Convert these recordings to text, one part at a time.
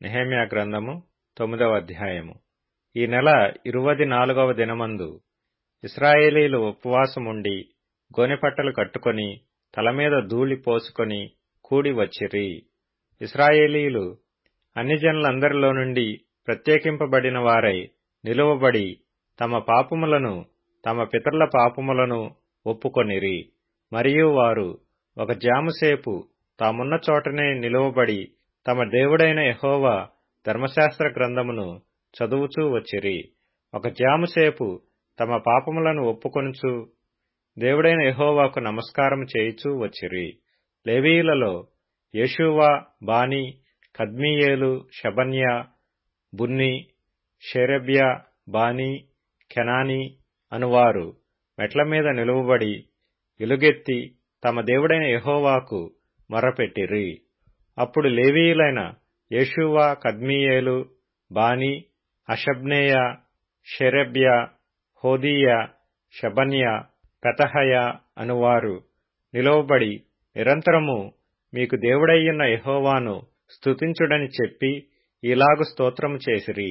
నెహమ్యా గ్రంథము తొమ్మిదవ అధ్యాయము ఈ నెల ఇరువది నాలుగవ దినమందు ఇస్రాయేలీలు ఉపవాసముండి గోనెపట్టలు కట్టుకొని తలమీద ధూళి పోసుకొని కూడి వచ్చిరి ఇస్రాయేలీలు అన్ని జనులందరిలో నుండి ప్రత్యేకింపబడిన వారై నిలువబడి తమ పాపములను తమ పితరుల పాపములను ఒప్పుకొనిరి మరియు వారు ఒక జాముసేపు తామున్న చోటనే నిలువబడి తమ దేవుడైన యహోవా ధర్మశాస్త్ర గ్రంథమును చదువుచూ వచ్చిరి ఒక జాముసేపు తమ పాపములను ఒప్పుకొనుచు దేవుడైన యహోవాకు నమస్కారం చేయుచూ వచ్చిరి లేవీయులలో యేషూవా బాని కద్మీయేలు షబన్యా బున్ని షెరెబ్యా బాని కెనాని అనువారు మెట్ల మీద నిలువబడి ఎలుగెత్తి తమ దేవుడైన యహోవాకు మొర్రపెట్టిరి అప్పుడు లేవీయులైన యేషూవా కద్మీయేలు బాని అషబ్నేయ షెరెబ్యా హోదీయ షబన్య పెతహయ అనువారు నిలువబడి నిరంతరము మీకు దేవుడయ్యున్న యహోవాను స్తుతించుడని చెప్పి ఇలాగు స్తోత్రము చేసిరి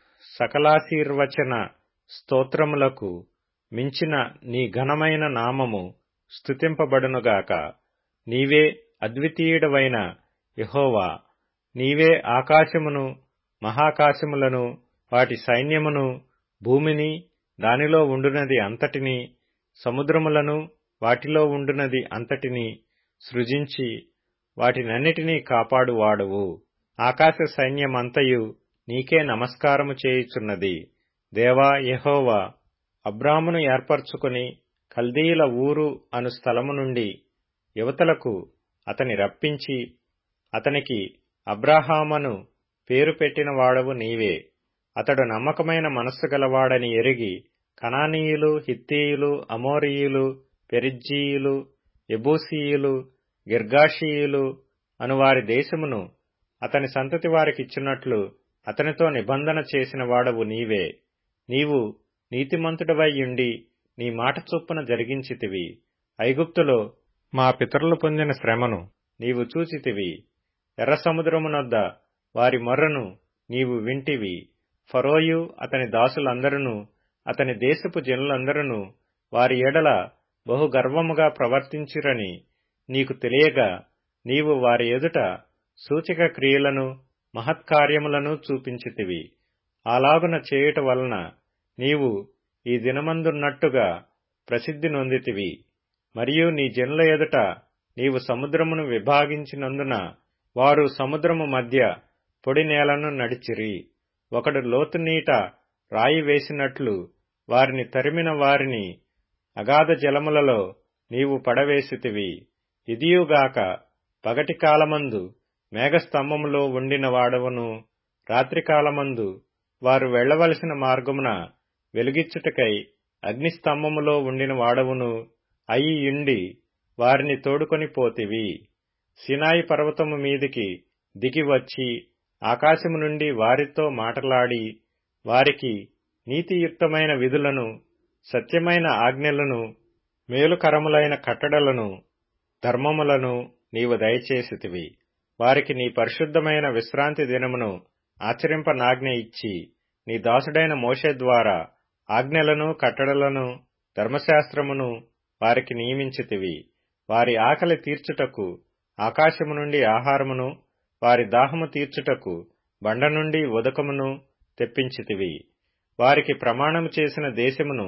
సకలాశీర్వచన స్తోత్రములకు మించిన నీ ఘనమైన నామము స్తుతింపబడునుగాక నీవే అద్వితీయుడవైన యహోవా నీవే ఆకాశమును మహాకాశములను వాటి సైన్యమును భూమిని దానిలో ఉండునది అంతటిని సముద్రములను వాటిలో ఉండునది అంతటిని సృజించి వాటినన్నిటినీ కాపాడువాడువు ఆకాశ సైన్యమంతయు నీకే నమస్కారము చేయుచున్నది దేవా యహోవా అబ్రామును ఏర్పరచుకుని కల్దీయుల ఊరు అను స్థలము నుండి యువతలకు అతని రప్పించి అతనికి అబ్రాహామను పేరు పెట్టిన వాడవు నీవే అతడు నమ్మకమైన మనస్సు గలవాడని ఎరిగి కనానీయులు హిత్తీయులు అమోరీయులు పెరిజ్జీయులు ఎబూసీయులు గిర్గాషీయులు అను వారి దేశమును అతని సంతతి వారికిచ్చినట్లు అతనితో నిబంధన చేసిన వాడవు నీవే నీవు నీతిమంతుడవైయుండి నీ మాట చొప్పున జరిగించితివి ఐగుప్తులో మా పితరులు పొందిన శ్రమను నీవు చూచితివి ఎర్ర సముద్రమునొద్ద వారి మొర్రను నీవు వింటివి ఫరోయు అతని దాసులందరూ అతని దేశపు జనులందరూ వారి ఎడల బహు గర్వముగా ప్రవర్తించిరని నీకు తెలియగా నీవు వారి ఎదుట సూచక క్రియలను మహత్కార్యములను చూపించితివి అలాగున చేయుట వలన నీవు ఈ దినమందున్నట్టుగా ప్రసిద్ధి నొందితివి మరియు నీ జనుల ఎదుట నీవు సముద్రమును విభాగించినందున వారు సముద్రము మధ్య పొడి నేలను నడిచిరి ఒకడు లోతునీట రాయి వేసినట్లు వారిని తరిమిన వారిని అగాధ జలములలో నీవు పడవేసితివి ఇదియుగాక పగటి కాలమందు మేఘస్తంభములో ఉండిన వాడవును రాత్రికాలమందు వారు వెళ్లవలసిన మార్గమున వెలుగిచ్చుటకై అగ్నిస్తంభములో ఉండిన వాడవును అయ్యియుండి వారిని తోడుకొని పోతివి సినాయి పర్వతము మీదికి దిగి వచ్చి ఆకాశము నుండి వారితో మాటలాడి వారికి నీతియుక్తమైన విధులను సత్యమైన ఆజ్ఞలను మేలుకరములైన కట్టడలను ధర్మములను నీవు దయచేసితివి వారికి నీ పరిశుద్ధమైన విశ్రాంతి దినమును ఆచరింపనాజ్ఞ ఇచ్చి నీ దాసుడైన మోషే ద్వారా ఆజ్ఞలను కట్టడలను ధర్మశాస్త్రమును వారికి నియమించితివి వారి ఆకలి తీర్చుటకు ఆకాశము నుండి ఆహారమును వారి దాహము తీర్చుటకు బండ నుండి ఉదకమును తెప్పించితివి వారికి ప్రమాణము చేసిన దేశమును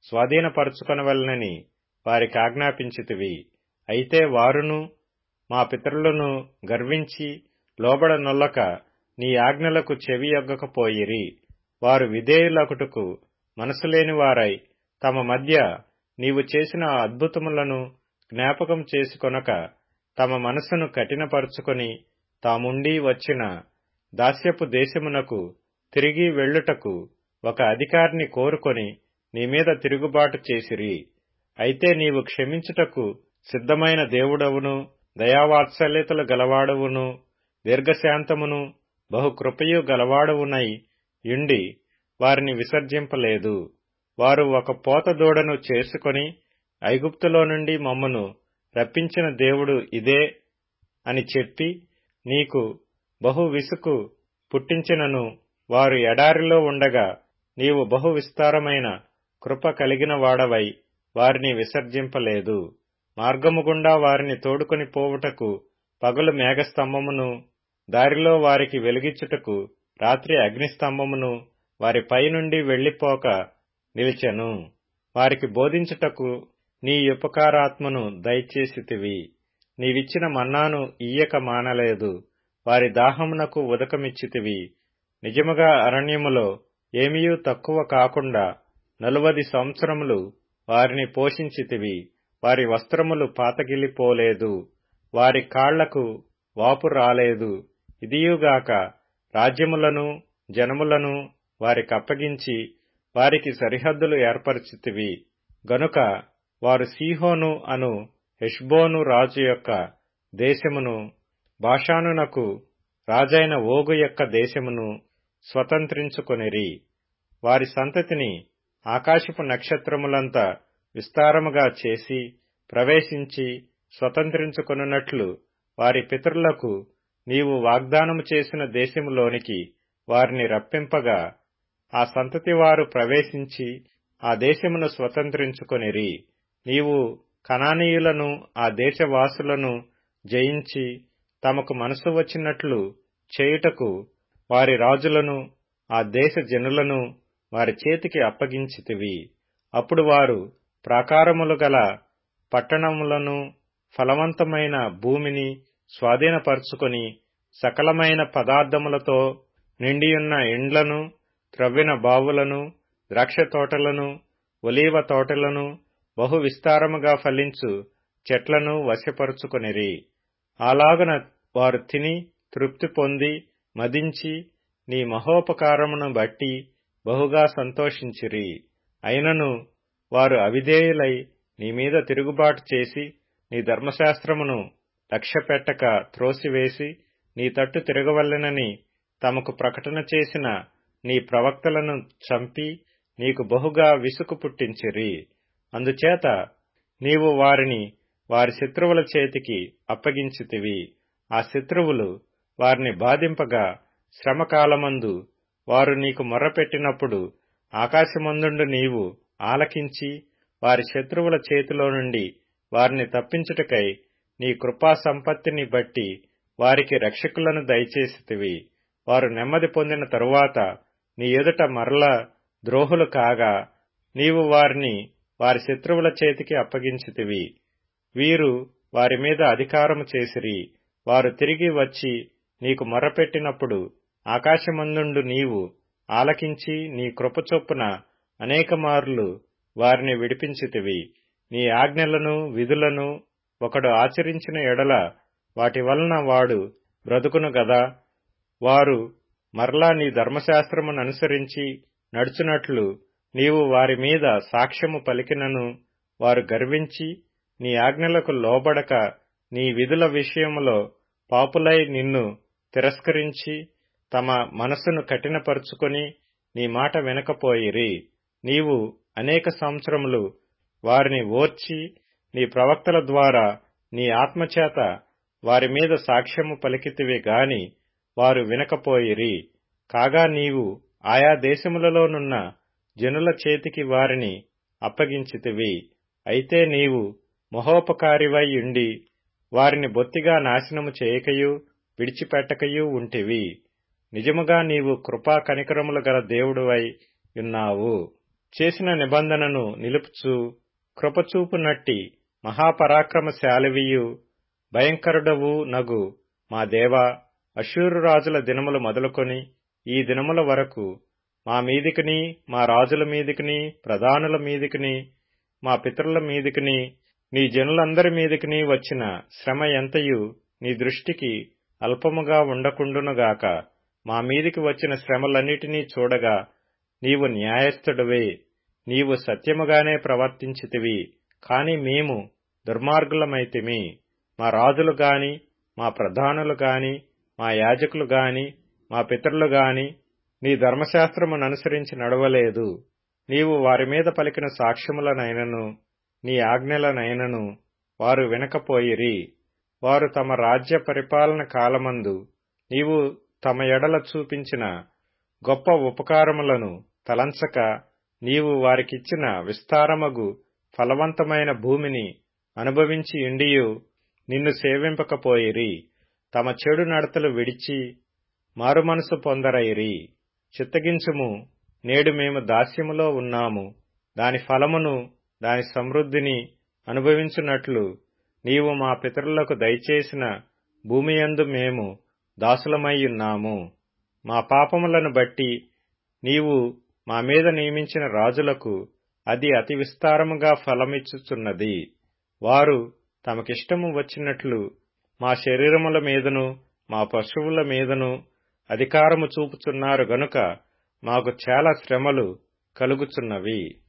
స్వాధీనపరుచుకొనవలనని వారికి ఆజ్ఞాపించితివి అయితే వారును మా పితరులను గర్వించి లోబడ నొల్లక నీ ఆజ్ఞలకు చెవియొగ్గకపోయిరి వారు విధేయులకుటకు మనసులేని వారై తమ మధ్య నీవు చేసిన అద్భుతములను జ్ఞాపకం చేసుకొనక తమ మనస్సును కఠినపరుచుకొని తాముండి వచ్చిన దాస్యపు దేశమునకు తిరిగి వెళ్ళుటకు ఒక అధికారిని కోరుకొని నీమీద తిరుగుబాటు చేసిరి అయితే నీవు క్షమించుటకు సిద్ధమైన దేవుడవును దయావాత్సల్యతలు గలవాడవును దీర్ఘశాంతమును బహుకృపయు గలవాడవునై యుండి వారిని విసర్జింపలేదు వారు ఒక పోత దూడను చేసుకొని ఐగుప్తులో నుండి మమ్మను రప్పించిన దేవుడు ఇదే అని చెప్పి నీకు బహు విసుకు పుట్టించినను వారు ఎడారిలో ఉండగా నీవు బహు విస్తారమైన కృప కలిగిన వాడవై వారిని విసర్జింపలేదు మార్గము గుండా వారిని తోడుకొని పోవుటకు పగలు మేఘస్తంభమును దారిలో వారికి వెలిగించుటకు రాత్రి అగ్నిస్తంభమును వారి పైనుండి వెళ్లిపోక నిలిచెను వారికి బోధించుటకు నీ ఉపకారాత్మను దయచేసితివి నీవిచ్చిన మన్నాను ఇయ్యక మానలేదు వారి దాహమునకు ఉదకమిచ్చితివి నిజముగా అరణ్యములో ఏమీయూ తక్కువ కాకుండా నలువది సంవత్సరములు వారిని పోషించితివి వారి వస్త్రములు పాతగిలిపోలేదు వారి కాళ్లకు వాపు రాలేదు ఇదియుగాక రాజ్యములను జనములను వారికప్పగించి వారికి సరిహద్దులు ఏర్పరిచితివి గనుక వారు సీహోను అను హెష్బోను రాజు యొక్క దేశమును భాషానునకు రాజైన ఓగు యొక్క దేశమును స్వతంత్రించుకొనిరి వారి సంతతిని ఆకాశపు నక్షత్రములంత విస్తారముగా చేసి ప్రవేశించి స్వతంత్రించుకొనున్నట్లు వారి పితరులకు నీవు వాగ్దానము చేసిన దేశములోనికి వారిని రప్పింపగా ఆ సంతతి వారు ప్రవేశించి ఆ దేశమును స్వతంత్రించుకొనిరి నీవు కనానీయులను ఆ దేశవాసులను జయించి తమకు మనసు వచ్చినట్లు చేయుటకు వారి రాజులను ఆ దేశ జనులను వారి చేతికి అప్పగించితివి అప్పుడు వారు ప్రాకారములు గల పట్టణములను ఫలవంతమైన భూమిని స్వాధీనపరుచుకొని సకలమైన పదార్థములతో నిండియున్న ఇండ్లను త్రవ్విన బావులను ద్రాక్ష తోటలను ఒలీవ తోటలను బహు విస్తారముగా ఫలించు చెట్లను వశపరుచుకొనిరి అలాగున వారు తిని తృప్తి పొంది మదించి నీ మహోపకారమును బట్టి బహుగా సంతోషించిరి అయినను వారు అవిధేయులై నీ మీద తిరుగుబాటు చేసి నీ ధర్మశాస్త్రమును లక్ష్యపెట్టక త్రోసివేసి నీ తట్టు తిరగవల్లెనని తమకు ప్రకటన చేసిన నీ ప్రవక్తలను చంపి నీకు బహుగా విసుకు పుట్టించిరి అందుచేత నీవు వారిని వారి శత్రువుల చేతికి అప్పగించితివి ఆ శత్రువులు వారిని బాధింపగా శ్రమకాలమందు వారు నీకు మొర్రపెట్టినప్పుడు ఆకాశమందుండు నీవు ఆలకించి వారి శత్రువుల చేతిలో నుండి వారిని తప్పించుటకై నీ కృపా సంపత్తిని బట్టి వారికి రక్షకులను దయచేసితివి వారు నెమ్మది పొందిన తరువాత నీ ఎదుట మరల ద్రోహులు కాగా నీవు వారిని వారి శత్రువుల చేతికి అప్పగించితివి వీరు వారి మీద అధికారము చేసిరి వారు తిరిగి వచ్చి నీకు మొర్రపెట్టినప్పుడు ఆకాశమందుండు నీవు ఆలకించి నీ కృపచొప్పున అనేకమార్లు వారిని విడిపించితివి నీ ఆజ్ఞలను విధులను ఒకడు ఆచరించిన ఎడల వాటి వలన వాడు బ్రతుకును గదా వారు మరలా నీ ధర్మశాస్త్రమును అనుసరించి నడుచునట్లు నీవు వారి మీద సాక్ష్యము పలికినను వారు గర్వించి నీ ఆజ్ఞలకు లోబడక నీ విధుల విషయములో పాపులై నిన్ను తిరస్కరించి తమ మనస్సును కఠినపరుచుకొని నీ మాట వినకపోయిరి నీవు అనేక సంవత్సరములు వారిని ఓర్చి నీ ప్రవక్తల ద్వారా నీ ఆత్మచేత వారి మీద సాక్ష్యము పలికితివి గాని వారు వినకపోయిరి కాగా నీవు ఆయా దేశములలోనున్న జనుల చేతికి వారిని అప్పగించితివి అయితే నీవు మహోపకారివై ఉండి వారిని బొత్తిగా నాశనము చేయకయు విడిచిపెట్టకయూ ఉంటివి నిజముగా నీవు కృపా కనికరములు గల దేవుడువై ఉన్నావు చేసిన నిబంధనను నిలుపుచు కృపచూపునట్టి మహాపరాక్రమశాలివియు భయంకరుడవు నగు మా దేవా అశూరు రాజుల దినములు మొదలుకొని ఈ దినముల వరకు మా మీదికిని మా రాజుల మీదికిని ప్రధానుల మీదికిని మా పితరుల మీదికిని నీ జనులందరి మీదికిని వచ్చిన శ్రమ ఎంతయు నీ దృష్టికి అల్పముగా ఉండకుండునుగాక మా మీదికి వచ్చిన శ్రమలన్నిటినీ చూడగా నీవు న్యాయస్థుడవే నీవు సత్యముగానే ప్రవర్తించితివి కాని మేము దుర్మార్గులమైతిమి మా రాజులు గాని మా ప్రధానులు గాని మా యాజకులు గాని మా పితరులు గాని నీ ధర్మశాస్త్రముననుసరించి నడవలేదు నీవు వారి మీద పలికిన సాక్ష్యములనైనను నీ ఆజ్ఞలనైనను వారు వినకపోయిరి వారు తమ రాజ్య పరిపాలన కాలమందు నీవు తమ ఎడల చూపించిన గొప్ప ఉపకారములను తలంచక నీవు వారికిచ్చిన విస్తారమగు ఫలవంతమైన భూమిని అనుభవించి ఇండియు నిన్ను సేవింపకపోయిరి తమ చెడు నడతలు విడిచి మారుమనసు పొందరైరి చిత్తగించుము నేడు మేము దాస్యములో ఉన్నాము దాని ఫలమును దాని సమృద్ధిని అనుభవించున్నట్లు నీవు మా పితరులకు దయచేసిన భూమియందు మేము దాసులమయ్యున్నాము మా పాపములను బట్టి నీవు మా మీద నియమించిన రాజులకు అది అతి విస్తారముగా ఫలమిచ్చుచున్నది వారు తమకిష్టము వచ్చినట్లు మా శరీరముల మీదను మా పశువుల మీదను అధికారము చూపుచున్నారు గనుక మాకు చాలా శ్రమలు కలుగుచున్నవి